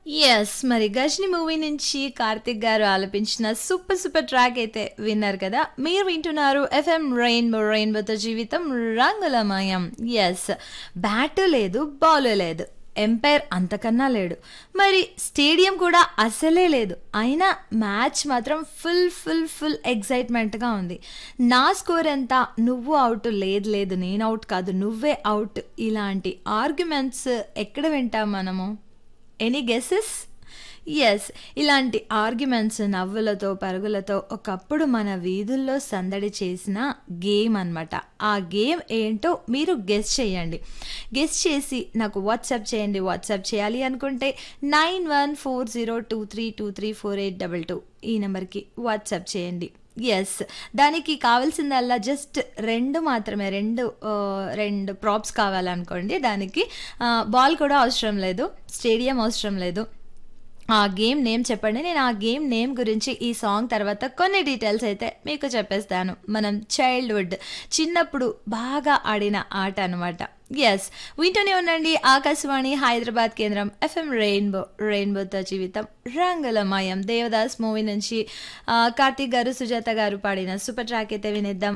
Yes. మరి 'Ghajini' movie నుంచి కార్తిక్ గారు ఆలపించిన సూపర్ సూపర్ ట్రాక్ అయితే విన్నారు కదా! మీరు వింటున్నారు ఎఫ్ఎం రెయిన్బో రెయిన్బోతో జీవితం రంగులమయం. యెస్. బ్యాటు లేదు, బాలు లేదు. ఎంపైర్ అంతకన్నా లేడు. మరి స్టేడియం కూడా అసలే లేదు. అయినా మ్యాచ్ మాత్రం ఫుల్ ఫుల్ ఫుల్ ఎక్సైట్‌మెంట్‌గా ఉంది. నా స్కోర్ ఎంత? నువ్వు ఔట్ లేదు లేదు నేను ఔట్ కాదు నువ్వే ఔట్ ఇలాంటి ఆర్గ్యుమెంట్స్ ఎక్కడ వింటాం మనము? Any guesses? యెస్. ఇలాంటి ఆర్గ్యుమెంట్స్ నవ్వులతో, పరుగులతో ఒకప్పుడు మన వీధుల్లో సందడి చేసిన గేమ్ అనమాట. ఆ గేమ్ ఏంటో మీరు గెస్ చేయండి. గెస్ చేసి నాకు వాట్సాప్ చేయండి. వాట్సాప్ చేయాలి అనుకుంటే 914023234822 ఈ నంబర్‌కి వాట్సాప్ చేయండి. యెస్. దానికి కావాల్సిందల్లా జస్ట్ 2 మాత్రమే. 2 ఆహ్, 2 ప్రాప్స్ కావాలనుకోండి. దానికి ఆహ్, బాల్ కూడా అవసరం లేదు. స్టేడియం అవసరం లేదు. ఆ గేమ్ నేమ్ చెప్పండి. నేను ఆ గేమ్ నేమ్ గురించి ఈ సాంగ్ తర్వాత కొన్ని డీటెయిల్స్ అయితే మీకు చెప్పేస్తాను. మనం చైల్డ్‌హుడ్ చిన్నప్పుడు బాగా ఆడిన ఆట అనమాట. యెస్. వింటూనే ఉండండి ఆకాశవాణి హైదరాబాద్ కేంద్రం ఎఫ్ఎం రెయిన్బో రెయిన్బోతో జీవితం రంగులమయం. 'దేవదాస్' మూవీ నుంచి ఆహ్, కార్తీక్ గారు, సుజాత గారు పాడిన సూపర్ ట్రాక్ అయితే వినేద్దాం.